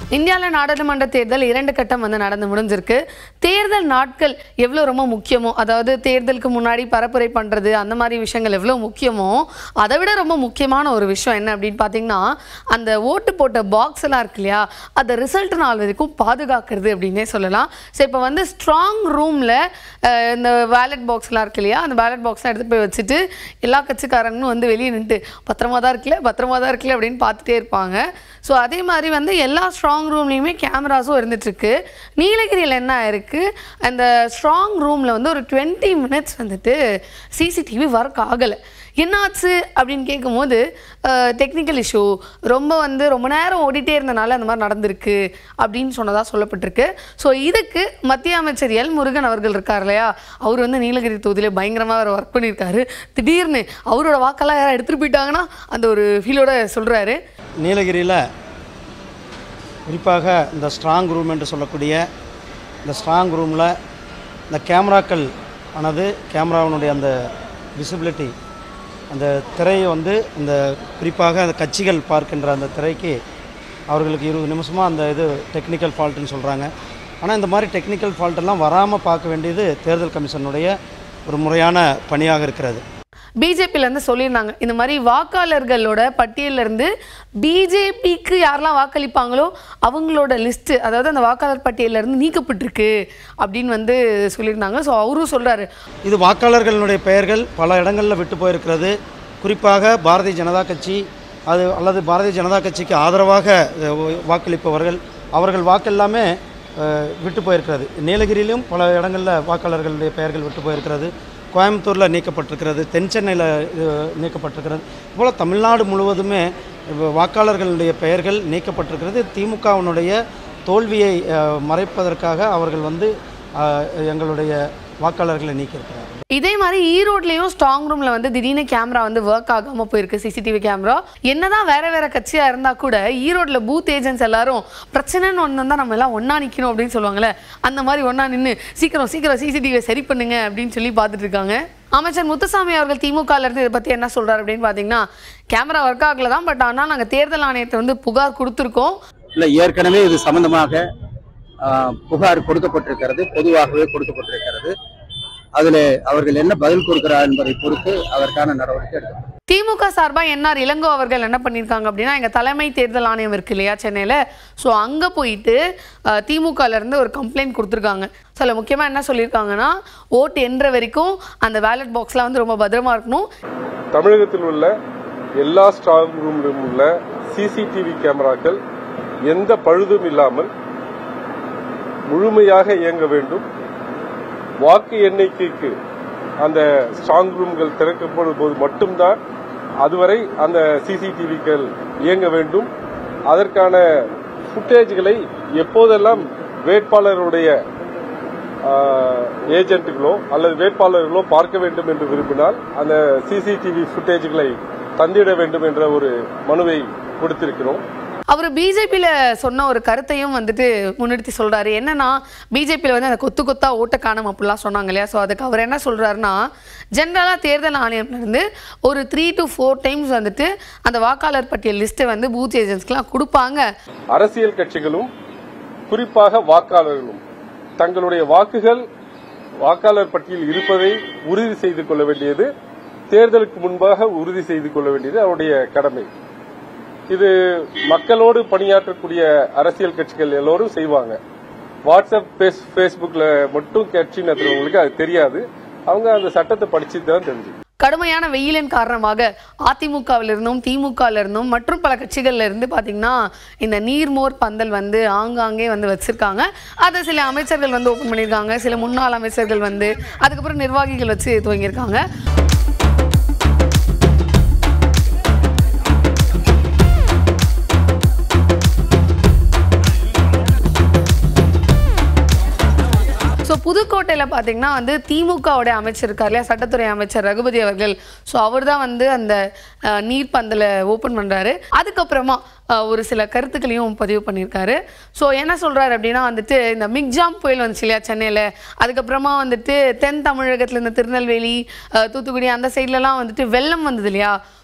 இந்தியாவில் நாடாளுமன்ற தேர்தல் இரண்டு கட்டம் வந்து நடந்து முடிஞ்சிருக்கு தேர்தல் நாட்கள் எவ்வளோ ரொம்ப முக்கியமோ அதாவது தேர்தலுக்கு முன்னாடி பரப்புரை பண்ணுறது அந்த மாதிரி விஷயங்கள் எவ்வளோ முக்கியமோ அதை விட ரொம்ப முக்கியமான ஒரு விஷயம் என்ன அப்படின்னு பார்த்தீங்கன்னா அந்த ஓட்டு போட்ட பாக்ஸ் எல்லாம் இருக்கு இல்லையா அதை ரிசல்ட் நாள் வரைக்கும் பாதுகாக்கிறது அப்படின்னே சொல்லலாம் ஸோ இப்போ வந்து ஸ்ட்ராங் ரூமில் இந்த வேலட் பாக்ஸ்லாம் இருக்கு இல்லையா அந்த வேலட் பாக்ஸ்லாம் எடுத்து போய் வச்சுட்டு எல்லா கட்சிக்காரங்களும் வந்து வெளியே நின்று பத்திரமா தான் இருக்குல்ல பத்திரமா தான் இருக்குல்ல அப்படின்னு பார்த்துட்டே இருப்பாங்க ஸோ அதே மாதிரி வந்து எல்லா ஸ்ட்ராங் ரூம்லேயுமே கேமராஸும் இருந்துகிட்ருக்கு நீலகிரியில் என்ன இருக்குது அந்த ஸ்ட்ராங் ரூமில் வந்து ஒரு டுவெண்ட்டி மினிட்ஸ் வந்துட்டு சிசிடிவி ஒர்க் ஆகலை என்னாச்சு அப்படின்னு கேட்கும்போது டெக்னிக்கல் இஷ்யூ ரொம்ப வந்து ரொம்ப நேரம் ஓடிட்டே இருந்தனால அந்த மாதிரி நடந்திருக்கு அப்படின்னு சொன்னதாக சொல்லப்பட்டிருக்கு ஸோ இதுக்கு மத்திய அமைச்சர் எல் முருகன் அவர்கள் இருக்கார் இல்லையா அவர் வந்து நீலகிரி தொகுதியில் பயங்கரமாக அவர் ஒர்க் பண்ணியிருக்காரு திடீர்னு அவரோட வாக்கெல்லாம் யாரும் எடுத்துகிட்டு போயிட்டாங்கன்னா அந்த ஒரு ஃபீலோட சொல்கிறாரு நீலகிரியில் குறிப்பாக இந்த ஸ்ட்ராங் ரூம் என்று சொல்லக்கூடிய இந்த ஸ்ட்ராங் ரூமில் இந்த கேமராக்கள் ஆனது கேமராவினுடைய அந்த விசிபிலிட்டி அந்த திரையை வந்து இந்த குறிப்பாக அந்த கட்சிகள் பார்க்கின்ற அந்த திரைக்கு அவர்களுக்கு இருபது நிமிஷமாக அந்த இது டெக்னிக்கல் ஃபால்ட்டுன்னு சொல்கிறாங்க ஆனால் இந்த மாதிரி டெக்னிக்கல் ஃபால்ட்டெல்லாம் வராமல் பார்க்க வேண்டியது தேர்தல் கமிஷனுடைய ஒரு முறையான பணியாக இருக்கிறது பிஜேபியிலேருந்து சொல்லியிருந்தாங்க இந்த மாதிரி வாக்காளர்களோட பட்டியலிருந்து பிஜேபிக்கு யாரெல்லாம் வாக்களிப்பாங்களோ அவங்களோட லிஸ்ட்டு அதாவது அந்த வாக்காளர் பட்டியலிருந்து நீக்கப்பட்டிருக்கு அப்படின்னு வந்து சொல்லியிருந்தாங்க ஸோ அவரும் சொல்கிறாரு இது வாக்காளர்களுடைய பெயர்கள் பல இடங்களில் விட்டு போயிருக்கிறது குறிப்பாக பாரதிய ஜனதா கட்சி அது அல்லது பாரதிய ஜனதா கட்சிக்கு ஆதரவாக அஹ், வாக்களிப்பவர்கள் அவர்கள் வாக்கெல்லாமே அஹ், விட்டு போயிருக்கிறது நீலகிரியிலும் பல இடங்களில் வாக்காளர்களுடைய பெயர்கள் விட்டு போயிருக்கிறது கோயம்புத்தூரில் நீக்கப்பட்டிருக்கிறது தென் சென்னையில் நீக்கப்பட்டிருக்கிறது போல் தமிழ்நாடு முழுவதுமே வ- வாக்காளர்களுடைய பெயர்கள் நீக்கப்பட்டிருக்கிறது திமுகவினுடைய தோல்வியை அஹ், மறைப்பதற்காக அவர்கள் வந்து அஹ், எங்களுடைய வாக்காளர்களை நீக்கியிருக்கிறார்கள் இதே மாதிரி ஈரோட்லேயும் ஸ்ட்ராங் ரூமில் வந்து திடீர்னு கேமரா வந்து ஒர்க் ஆகாமல் போயிருக்கு சிசிடிவி கேமரா என்னதான் வேற வேற கட்சியாக இருந்தால் கூட ஈரோட்டில் பூத் ஏஜென்ட்ஸ் எல்லாரும் பிரச்சனைன்னு ஒன்று தான் நம்ம எல்லாம் ஒன்றா நிற்கணும் அப்படின்னு சொல்லுவாங்கல்ல அந்த மாதிரி ஒன்றா நின்று சீக்கிரம் சீக்கிரம் சிசிடிவியை சரி பண்ணுங்க அப்படின்னு சொல்லி பார்த்துட்டு இருக்காங்க அமைச்சர் முத்துசாமி அவர்கள் திமுகல இருந்து இதை பற்றி என்ன சொல்றாரு அப்படின்னு பார்த்தீங்கன்னா கேமரா ஒர்க் ஆகல தான் பட் ஆனால் நாங்கள் தேர்தல் ஆணையத்தை வந்து புகார் கொடுத்துருக்கோம் இல்லை ஏற்கனவே இது சம்பந்தமாக ஆஹ், புகார் கொடுக்கப்பட்டிருக்கிறது பொதுவாகவே கொடுக்கப்பட்டிருக்கிறது அதில் அவர்கள் என்ன பதில் கொடுக்கிறார் என்பதை பொறுத்து அதற்கான நடவடிக்கை எடுக்கப்படும் திமுக சார்பாக என்ஆர் இளங்கோ அவர்கள் என்ன பண்ணியிருக்காங்க அப்படின்னா எங்கள் தலைமை தேர்தல் ஆணையம் இருக்கு இல்லையா சென்னையில் ஸோ அங்கே போயிட்டு அஹ், திமுகல இருந்து ஒரு கம்ப்ளைண்ட் கொடுத்துருக்காங்க ஸோ அதில் முக்கியமாக என்ன சொல்லியிருக்காங்கன்னா ஓட்டு என்ற வரைக்கும் அந்த பேலட் பாக்ஸ்லாம் வந்து ரொம்ப பத்திரமா இருக்கணும் தமிழகத்தில் உள்ள எல்லா ஸ்ட்ராங் ரூமிலும் உள்ள சிசிடிவி கேமராக்கள் எந்த பழுதும் இல்லாமல் முழுமையாக இயங்க வேண்டும் வாக்கு எண்ணிக்கைக்கு அந்த ஸ்ட்ராங் ரூம்கள் திறக்கப்படும் போது மட்டும்தான் அதுவரை அந்த சிசிடிவிக்கள் இயங்க வேண்டும் அதற்கான ஃபுட்டேஜ்களை எப்போதெல்லாம் வேட்பாளருடைய ஏஜென்ட்டுகளோ அல்லது வேட்பாளர்களோ பார்க்க வேண்டும் என்று விரும்பினால் அந்த சிசிடிவி ஃபுட்டேஜ்களை தந்திட வேண்டும் என்ற ஒரு மனுவை கொடுத்திருக்கிறோம் அவர் பிஜேபியில் சொன்ன ஒரு கருத்தையும் வந்துட்டு முன்னிறுத்தி சொல்றாரு என்னன்னா பிஜேபியில் வந்து அந்த கொத்து கொத்தா ஓட்ட காணும் அப்படிலாம் சொன்னாங்க இல்லையா ஸோ அதுக்கு அவர் என்ன சொல்றாருன்னா ஜென்ரலாக தேர்தல் ஆணையம்ல இருந்து ஒரு த்ரீ டு ஃபோர் டைம்ஸ் வந்துட்டு அந்த வாக்காளர் பட்டியல் லிஸ்ட்டை வந்து பூத் ஏஜென்ட்ஸ்க்குலாம் கொடுப்பாங்க அரசியல் கட்சிகளும் குறிப்பாக வாக்காளர்களும் தங்களுடைய வாக்குகள் வாக்காளர் பட்டியலில் இருப்பதை உறுதி செய்து கொள்ள வேண்டியது தேர்தலுக்கு முன்பாக உறுதி செய்து கொள்ள வேண்டியது அவருடைய கடமை இது மக்களோடு பணியாற்றக்கூடிய அரசியல் கட்சிகள் எல்லோரும் செய்வாங்க வாட்ஸ்அப் பேஸ் ஃபேஸ்புக்கில் மட்டும் கட்சி நடத்துறவங்களுக்கு அது தெரியாது அவங்க அந்த சட்டத்தை படிச்சு தான் தெரிஞ்சு கடுமையான வெயிலின் காரணமாக அதிமுகவில் இருந்தும் திமுகவில் இருந்தும் மற்றும் பல கட்சிகள்ல இருந்து பார்த்தீங்கன்னா இந்த நீர்மோர் பந்தல் வந்து ஆங்காங்கே வந்து வச்சிருக்காங்க அதை சில அமைச்சர்கள் வந்து ஓப்பன் பண்ணியிருக்காங்க சில முன்னாள் அமைச்சர்கள் வந்து அதுக்கப்புறம் நிர்வாகிகள் வச்சு துவங்கியிருக்காங்க ஸோ புதுக்கோட்டையில் பார்த்தீங்கன்னா வந்து திமுகவுடைய அமைச்சர் இருக்கார் இல்லையா சட்டத்துறை அமைச்சர் ரகுபதி அவர்கள் ஸோ அவர் தான் வந்து அந்த அஹ், நீர் பந்தலை ஓப்பன் பண்ணுறாரு அதுக்கப்புறமா அஹ், ஒரு சில கருத்துக்களையும் பதிவு பண்ணியிருக்காரு ஸோ என்ன சொல்கிறாரு அப்படின்னா வந்துட்டு இந்த மிக்ஜாம் புயல் வந்துச்சு இல்லையா சென்னையில் அதுக்கப்புறமா வந்துட்டு தென் தமிழகத்தில் இந்த திருநெல்வேலி அஹ், தூத்துக்குடி அந்த சைட்லலாம் வந்துட்டு வெள்ளம் வந்தது இல்லையா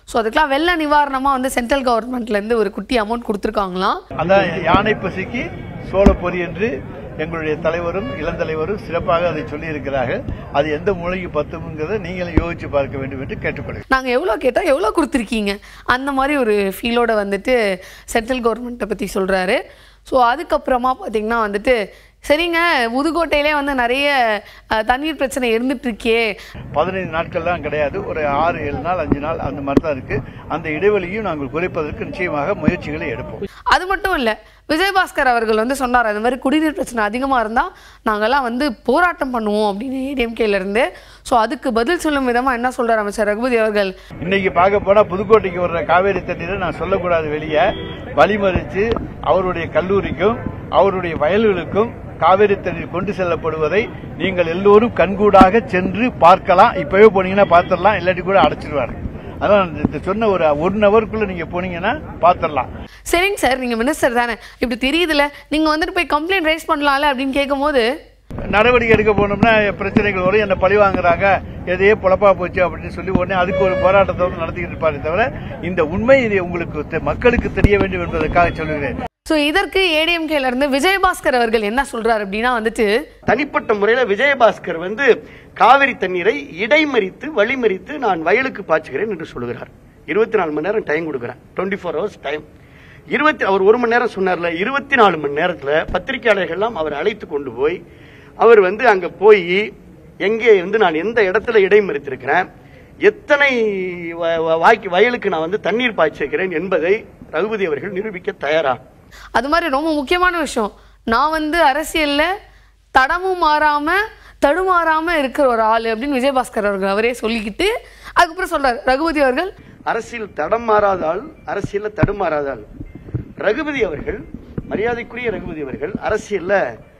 ஸோ அதுக்கெல்லாம் வெள்ள நிவாரணமாக வந்து சென்ட்ரல் கவர்மெண்ட்லேருந்து ஒரு குட்டி அமௌண்ட் கொடுத்துருக்காங்களாம் அதான் யானை பசிக்கு சோளப்பொறி என்று எங்களுடைய தலைவரும் இளந்தலைவரும் சிறப்பாக அதை சொல்லி இருக்கிறார்கள் அது எந்த மூலைக்கு பத்துங்கிறத நீங்களும் யோசிச்சு பார்க்க வேண்டும் என்று கேட்டுக்கொள்கிறேன் நாங்கள் எவ்வளோ கேட்டால் எவ்வளோ கொடுத்துருக்கீங்க அந்த மாதிரி ஒரு ஃபீலோட வந்துட்டு சென்ட்ரல் கவர்மெண்ட்டை பற்றி சொல்கிறாரு ஸோ அதுக்கப்புறமா பார்த்தீங்கன்னா வந்துட்டு சரிங்க புதுக்கோட்டையிலே வந்து நிறைய அஹ், தண்ணீர் பிரச்சனை இருந்துட்டு இருக்கே பதினைந்து நாட்கள்லாம் கிடையாது ஒரு ஆறு ஏழு நாள் அஞ்சு நாள் அந்த மாதிரி தான் இருக்கு அந்த இடைவெளியும் நாங்கள் குறைப்பதற்கு நிச்சயமாக முயற்சிகளை எடுப்போம் அது மட்டும் இல்லை விஜயபாஸ்கர் அவர்கள் வந்து சொன்னார் அந்த மாதிரி குடிநீர் பிரச்சனை அதிகமாக இருந்தால் நாங்கள்லாம் வந்து போராட்டம் பண்ணுவோம் அப்படின்னு ஏடிஎம்கேல இருந்து ஸோ அதுக்கு பதில் சொல்லும் விதமாக என்ன சொல்றார் அமைச்சர் ரகுபதி அவர்கள் இன்னைக்கு பார்க்க போனா புதுக்கோட்டைக்கு வர்ற காவேரி தண்ணீரை நான் சொல்லக்கூடாது வெளியே வழிமறித்து அவருடைய கல்லூரிக்கும் அவருடைய வயல்களுக்கும் காவேரி தண்ணீர் கொண்டு செல்லப்படுவதை நீங்கள் எல்லோரும் கண்கூடாக சென்று பார்க்கலாம் இப்பவே போனீங்கன்னா பார்த்துடலாம் இல்லாட்டி கூட அடைச்சிடுவாரு அதான் இந்த சொன்ன ஒரு ஒன் ஹவருக்குள்ள நீங்க போனீங்கன்னா பார்த்துடலாம் சரிங்க சார் நீங்கள் மினிஸ்டர் தானே இப்படி தெரியுதுல்ல நீங்கள் வந்துட்டு போய் கம்ப்ளைண்ட் ரைஸ் பண்ணலாம்ல அப்படின்னு கேட்கும்போது நடவடிக்கை எடுக்க போனோம்னா பிரச்சனைகள் வரும் என்ன பழி வாங்குறாங்க எதையே பொழப்பா போச்சு அப்படின்னு சொல்லி உடனே அதுக்கு ஒரு போராட்டத்தை வந்து நடத்திக்கிட்டு இருப்பாரு தவிர இந்த உண்மை இது உங்களுக்கு தெ- மக்களுக்கு தெரிய வேண்டும் என்பதற்காக சொல்லுகிறேன் ஸோ இதற்கு ஏடிஎம்கேல இருந்து விஜயபாஸ்கர் அவர்கள் என்ன சொல்றாரு அப்படின்னா வந்துட்டு தனிப்பட்ட முறையில விஜயபாஸ்கர் வந்து காவிரி தண்ணீரை இடைமறித்து வழிமறித்து நான் வயலுக்கு பாய்ச்சுகிறேன் என்று சொல்லுகிறார் இருபத்தி நாலு மணி நேரம் டைம் கொடுக்குறேன் டுவெண்ட்டி ஃபோர் ஹவர்ஸ் டைம் இருபத்தி அவர் ஒரு மணி நேரம் சொன்னார்ல இருபத்தி நாலு மணி நேரத்துல பத்திரிகையாளர்கள்லாம் அவர் அழைத்து கொண்டு போய் அவர் வந்து அங்க போய் எங்கே வந்து நான் எந்த இடத்துல இடைமறித்திருக்கிறேன் எத்தனை வ- வ- வாய்க்கு வயலுக்கு நான் வந்து தண்ணீர் பாய்ச்சிருக்கிறேன் என்பதை ரகுபதி அவர்கள் நிரூபிக்க தயாரா அது மாதிரி ரொம்ப முக்கியமான விஷயம் நான் வந்து அரசியல்ல தடமும் மாறாம தடுமாறாம இருக்கிற ஒரு ஆள் அப்படின்னு விஜயபாஸ்கர் அவர்கள் அவரே சொல்லிக்கிட்டு அதுக்கப்புறம் சொல்றாரு ரகுபதி அவர்கள் அரசியல் தடம் மாறாதால் அரசியல்ல தடுமாறாதால் ரகுபதி அவர்கள் மரியாதைக்குரிய ரகுபதி அவர்கள் அரசியல்ல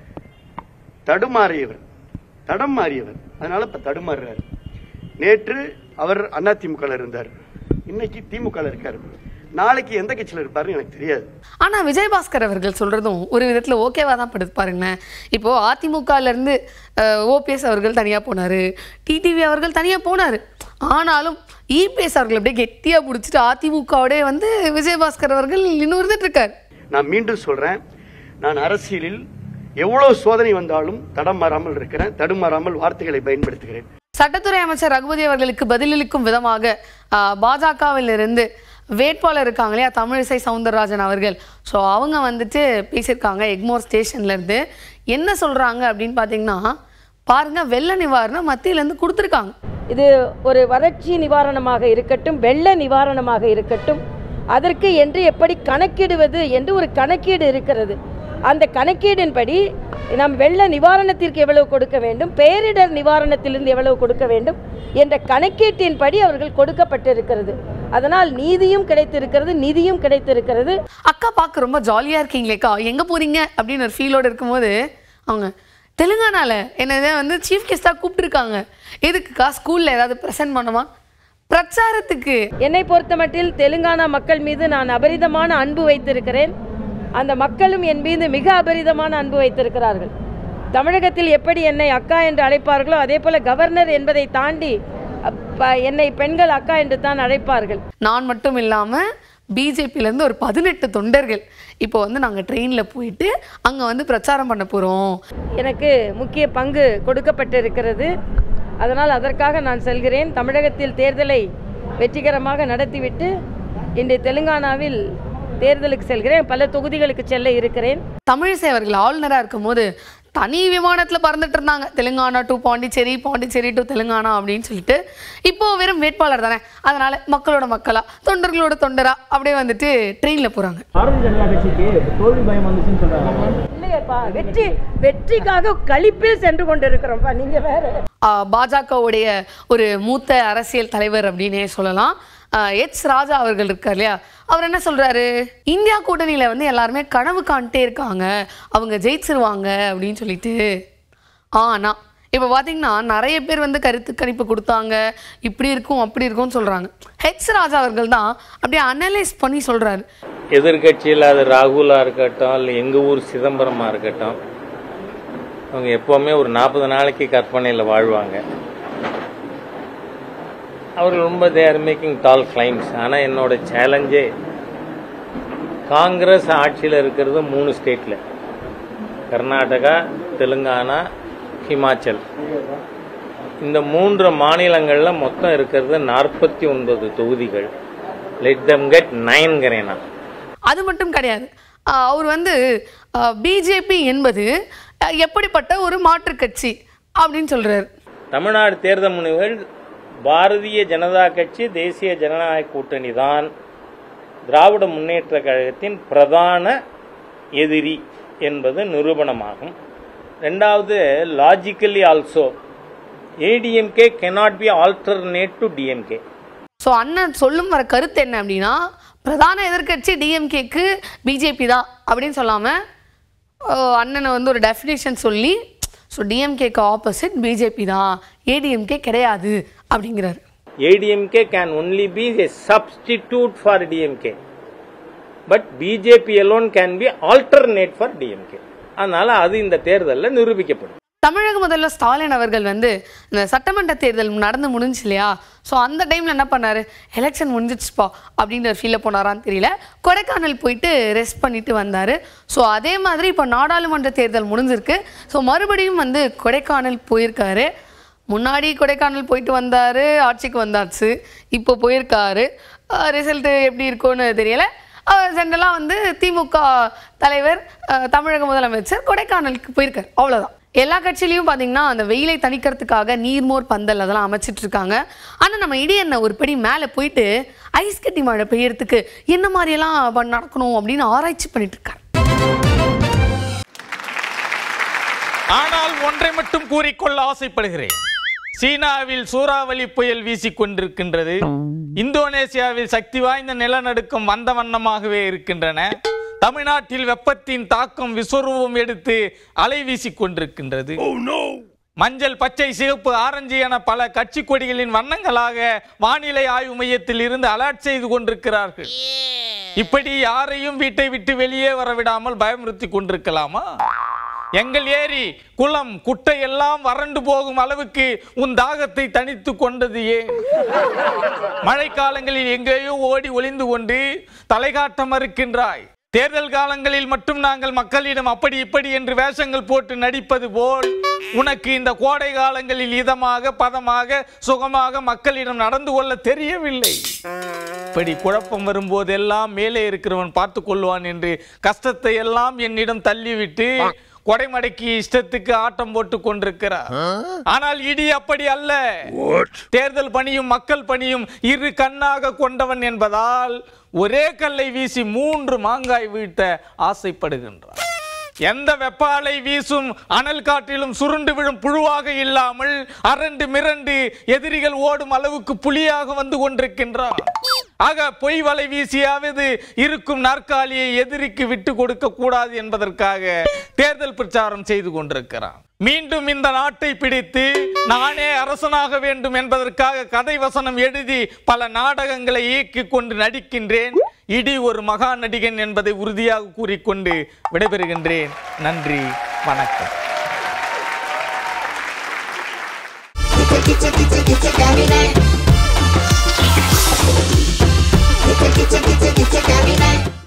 தடுமாறியவர் தடம் மாறியவர் அதனால இப்ப தடுமாறுறாரு நேற்று அவர் அதிமுக இருந்தார் இன்னைக்கு திமுக இருக்காரு நாளைக்கு எந்த கட்சியில இருப்பாருன்னு எனக்கு தெரியாது ஆனா விஜயபாஸ்கர் அவர்கள் சொல்றதும் ஒரு விதத்துல ஓகேவா தான் படுது பாருங்களேன் இப்போ அதிமுகல இருந்து ஓபிஎஸ் அவர்கள் தனியா போனாரு டிடிவி அவர்கள் தனியா போனாரு ஆனாலும் இபிஎஸ் அவர்கள் அப்படியே கெட்டியா பிடிச்சிட்டு அதிமுகவோட வந்து விஜயபாஸ்கர் அவர்கள் இன்னும் இருந்துட்டு இருக்காரு நான் மீண்டும் சொல்றேன் நான் அரசியலில் எவ்வளவு சோதனை வந்தாலும் தடம் மாறாமல் இருக்கிறேன் தடுமாறாமல் வார்த்தைகளை பயன்படுத்துகிறேன் சட்டத்துறை அமைச்சர் ரகுபதி அவர்களுக்கு பதிலளிக்கும் விதமாக ஆஹ், பாஜகவில் இருந்து வேட்பாளர் இருக்காங்க இல்லையா தமிழிசை சவுந்தரராஜன் அவர்கள் ஸோ அவங்க வந்துட்டு பேசியிருக்காங்க எக்மோர் ஸ்டேஷன்ல இருந்து என்ன சொல்றாங்க அப்படின்னு பார்த்தீங்கன்னா பாருங்க வெள்ள நிவாரணம் மத்தியிலேருந்து கொடுத்துருக்காங்க இது ஒரு வறட்சி நிவாரணமாக இருக்கட்டும் வெள்ள நிவாரணமாக இருக்கட்டும் அதற்கு என்று எப்படி கணக்கிடுவது என்று ஒரு கணக்கீடு இருக்கிறது அந்த கணக்கீடின்படி நாம் வெள்ள நிவாரணத்திற்கு எவ்வளவு கொடுக்க வேண்டும் பேரிடர் நிவாரணத்திலிருந்து எவ்வளவு கொடுக்க வேண்டும் என்ற கணக்கீட்டின்படி அவர்கள் கொடுக்கப்பட்டிருக்கிறது அதனால் நீதியும் கிடைத்திருக்கிறது நிதியும் கிடைத்திருக்கிறது அக்கா பார்க்க ரொம்ப ஜாலியாக இருக்கீங்களேக்கா எங்கே போறீங்க அப்படின்னு ஒரு ஃபீலோடு இருக்கும்போது அவங்க தெலுங்கானால என்னதை வந்து சீஃப் கெஸ்ட்டாக கூப்பிட்டுருக்காங்க எதுக்குக்கா ஸ்கூலில் ஏதாவது ப்ரெசென்ட் பண்ணுமா பிரச்சாரத்துக்கு என்னை பொறுத்தமட்டில் தெலுங்கானா மக்கள் மீது நான் அபரிதமான அன்பு வைத்திருக்கிறேன் அந்த மக்களும் என் மீது மிக அபரிதமான அன்பு வைத்திருக்கிறார்கள் தமிழகத்தில் எப்படி என்னை அக்கா என்று அழைப்பார்களோ அதே போல கவர்னர் என்பதை தாண்டி அப்ப, என்னை பெண்கள் அக்கா என்று தான் அழைப்பார்கள் நான் மட்டும் இல்லாமல் பிஜேபியிலேருந்து ஒரு பதினெட்டு தொண்டர்கள் இப்போ வந்து நாங்கள் ட்ரெயினில் போயிட்டு அங்கே வந்து பிரச்சாரம் பண்ண போகிறோம் எனக்கு முக்கிய பங்கு கொடுக்கப்பட்டிருக்கிறது அதனால் அதற்காக நான் செல்கிறேன் தமிழகத்தில் தேர்தலை வெற்றிகரமாக நடத்திவிட்டு இன்று தெலுங்கானாவில் தேர்தலுக்கு செல்கிறேன் பல தொகுதிகளுக்கு செல்ல இருக்கிறேன் தமிழிசை அவர்கள் ஆளுநராக இருக்கும்போது தனி விமானத்தில் பறந்துட்டு இருந்தாங்க தெலுங்கானா டு பாண்டிச்சேரி பாண்டிச்சேரி டு தெலுங்கானா அப்படின்னு சொல்லிட்டு இப்போ வெறும் வேட்பாளர் தானே அதனால மக்களோட மக்களா தொண்டர்களோட தொண்டரா அப்படியே வந்துட்டு ட்ரெயினில் போகிறாங்க பாரதிய ஜனதா கட்சிக்கு தோல்வி பயம் வந்துச்சுன்னு சொல்றாங்க இல்லையப்பா வெற்றி வெற்றிக்காக களிப்பில் சென்று கொண்டிருக்கிறோம்ப்பா நீங்க வேற ஆஹ் பாஜகவுடைய ஒரு மூத்த அரசியல் தலைவர் அப்படின்னே சொல்லலாம் ஆஹ் எச் ராஜா அவர்கள் இருக்கார் இல்லையா அவர் என்ன சொல்றாரு இந்தியா கூட்டணியில வந்து எல்லாருமே கனவு காண்ட்டே இருக்காங்க அவங்க ஜெயிச்சிருவாங்க அப்படின்னு சொல்லிட்டு ஆனா இப்போ பார்த்தீங்கன்னா நிறைய பேர் வந்து கருத்து கணிப்பு கொடுத்தாங்க இப்படி இருக்கும் அப்படி இருக்கும்னு சொல்றாங்க ஹெச் ராஜா அவர்கள் தான் அப்படியே அனலைஸ் பண்ணி சொல்றாரு எதிர்கட்சியில் அது ராகுலா இருக்கட்டும் இல்லை எங்கள் ஊர் சிதம்பரமாக இருக்கட்டும் அவங்க எப்போவுமே ஒரு நாற்பது நாளைக்கு கற்பனையில் வாழ்வாங்க அவர்கள் ரொம்ப they are making tall claims ஆனால் என்னோட சேலஞ்சே காங்கிரஸ் ஆட்சியில் இருக்கிறது மூணு ஸ்டேட்டில் கர்நாடகா தெலுங்கானா ஹிமாச்சல் இந்த மூன்று மாநிலங்களில் மொத்தம் இருக்கிறது நாற்பத்தி ஒன்பது தொகுதிகள் லெட் தம் கெட் நைன்கிறேன் நான் அது மட்டும் கிடையாது ஆஹ் அவர் வந்து பிஜேபி என்பது அஹ், எப்படிப்பட்ட ஒரு மாற்றுக் கட்சி அப்படின்னு சொல்றாரு தமிழ்நாடு தேர்தல் முனைவுகள் பாரதிய ஜனதா கட்சி தேசிய ஜனநாயக கூட்டணி தான் திராவிட முன்னேற்ற கழகத்தின் பிரதான எதிரி என்பது நிரூபணமாகும் ரெண்டாவது logically also ADMK cannot be alternate to DMK so அண்ணன் சொல்லும் வர கருத்து என்ன அப்படின்னா பிரதான எதிர்க்கட்சி டிஎம்கேக்கு பிஜேபி தான் அப்படின்னு சொல்லாமல் அண்ணனை வந்து ஒரு டெஃபினேஷன் சொல்லி ஸோ டிஎம்கேக்கு ஆப்போசிட் பிஜேபி தான் ஏடிஎம்கே கிடையாது அப்படிங்கிறாரு ADMK can only be a substitute for DMK but BJP alone can be alternate for DMK அதனால அது இந்த தேர்தலில் நிரூபிக்கப்படும் தமிழக முதல்வர் ஸ்டாலின் அவர்கள் வந்து இந்த சட்டமன்ற தேர்தல் நடந்து முடிஞ்சு இல்லையா ஸோ அந்த டைமில் என்ன பண்ணாரு எலெக்ஷன் முடிஞ்சிச்சுப்பா அப்படின்ற ஃபீலில் போனாரான்னு தெரியல கொடைக்கானல் போயிட்டு ரெஸ்ட் பண்ணிட்டு வந்தார் ஸோ அதே மாதிரி இப்போ நாடாளுமன்ற தேர்தல் முடிஞ்சிருக்கு ஸோ மறுபடியும் வந்து கொடைக்கானல் போயிருக்காரு முன்னாடி கொடைக்கானல் போயிட்டு வந்தார் ஆட்சிக்கு வந்தாச்சு இப்போ போயிருக்காரு ரிசல்ட்டு எப்படி இருக்கும்னு தெரியல ஜென்ரலாக வந்து திமுக தலைவர் அஹ், தமிழக முதலமைச்சர் கொடைக்கானலுக்கு போயிருக்காரு அவ்வளோதான் எல்லா கட்சியிலையும் பார்த்தீங்கன்னா அந்த வெயிலை தணிக்கிறதுக்காக நீர்மோர் பந்தல் அதெல்லாம் அமைச்சிட்டு இருக்காங்க ஆனால் நம்ம இடியண்ண ஒரு படி மேலே போயிட்டு ஐஸ் கட்டி மழை பெய்யறதுக்கு என்ன மாதிரியெல்லாம் ப- நடக்கணும் அப்படின்னு ஆராய்ச்சி பண்ணிட்டு இருக்காரு ஆனால் ஒன்றை மட்டும் கூறிக்கொள்ள ஆசைப்படுகிறேன் சீனாவில் சூறாவளி புயல் வீசிக் கொண்டிருக்கின்றது இந்தோனேசியாவில் சக்தி வாய்ந்த நிலநடுக்கம் வந்த வண்ணமாகவே இருக்கின்றன தமிழ்நாட்டில் வெப்பத்தின் தாக்கம் விஸ்வரூபம் எடுத்து அலை வீசிக் கொண்டிருக்கின்றது மஞ்சள் பச்சை சிவப்பு ஆரஞ்சு என பல கட்சி கொடிகளின் வண்ணங்களாக வானிலை ஆய்வு மையத்தில் இருந்து அலர்ட் செய்து கொண்டிருக்கிறார்கள் இப்படி யாரையும் வீட்டை விட்டு வெளியே வரவிடாமல் பயமுறுத்தி கொண்டிருக்கலாமா எங்கள் ஏரி குளம் குட்டை எல்லாம் வறண்டு போகும் அளவுக்கு உன் தாகத்தை தணித்து கொண்டது ஏன் மழைக்காலங்களில் எங்கேயோ ஓடி ஒளிந்து கொண்டு தலைகாட்ட மறுக்கின்றாய் தேர்தல் காலங்களில் மட்டும் நாங்கள் மக்களிடம் அப்படி இப்படி என்று வேஷங்கள் போட்டு நடிப்பது போல் உனக்கு இந்த கோடை காலங்களில் இதமாக பதமாக சுகமாக மக்களிடம் நடந்து கொள்ள தெரியவில்லை இப்படி குழப்பம் வரும்போதெல்லாம் மேலே இருக்கிறவன் பார்த்து கொள்வான் என்று கஷ்டத்தை எல்லாம் என்னிடம் தள்ளிவிட்டு கொடைமடைக்கு இஷ்டத்துக்கு ஆட்டம் போட்டு கொண்டிருக்கிறார் ஆனால் இடி அப்படி அல்ல தேர்தல் பணியும் மக்கள் பணியும் இரு கண்ணாக கொண்டவன் என்பதால் ஒரே கல்லை வீசி மூன்று மாங்காய் வீழ்த்த ஆசைப்படுகின்றார் எந்த வெப்ப அலை வீசும் அனல் காற்றிலும் சுருண்டு விழும் புழுவாக இல்லாமல் அரண்டு மிரண்டு எதிரிகள் ஓடும் அளவுக்கு புலியாக வந்து கொண்டிருக்கின்றான் ஆக பொய் வலை வீசியாவது இருக்கும் நாற்காலியை எதிரிக்கு விட்டு கொடுக்க கூடாது என்பதற்காக தேர்தல் பிரச்சாரம் செய்து கொண்டிருக்கிறான் மீண்டும் இந்த நாட்டை பிடித்து நானே அரசனாக வேண்டும் என்பதற்காக கதை வசனம் எழுதி பல நாடகங்களை இயக்கிக் கொண்டு நடிக்கின்றேன் இடி ஒரு மகா நடிகன் என்பதை உறுதியாக கூறிக்கொண்டு விடைபெறுகின்றேன் நன்றி வணக்கம் It's a, it's a, it's a gummy bear. It's a, it's a, it's a, it's a gummy bear.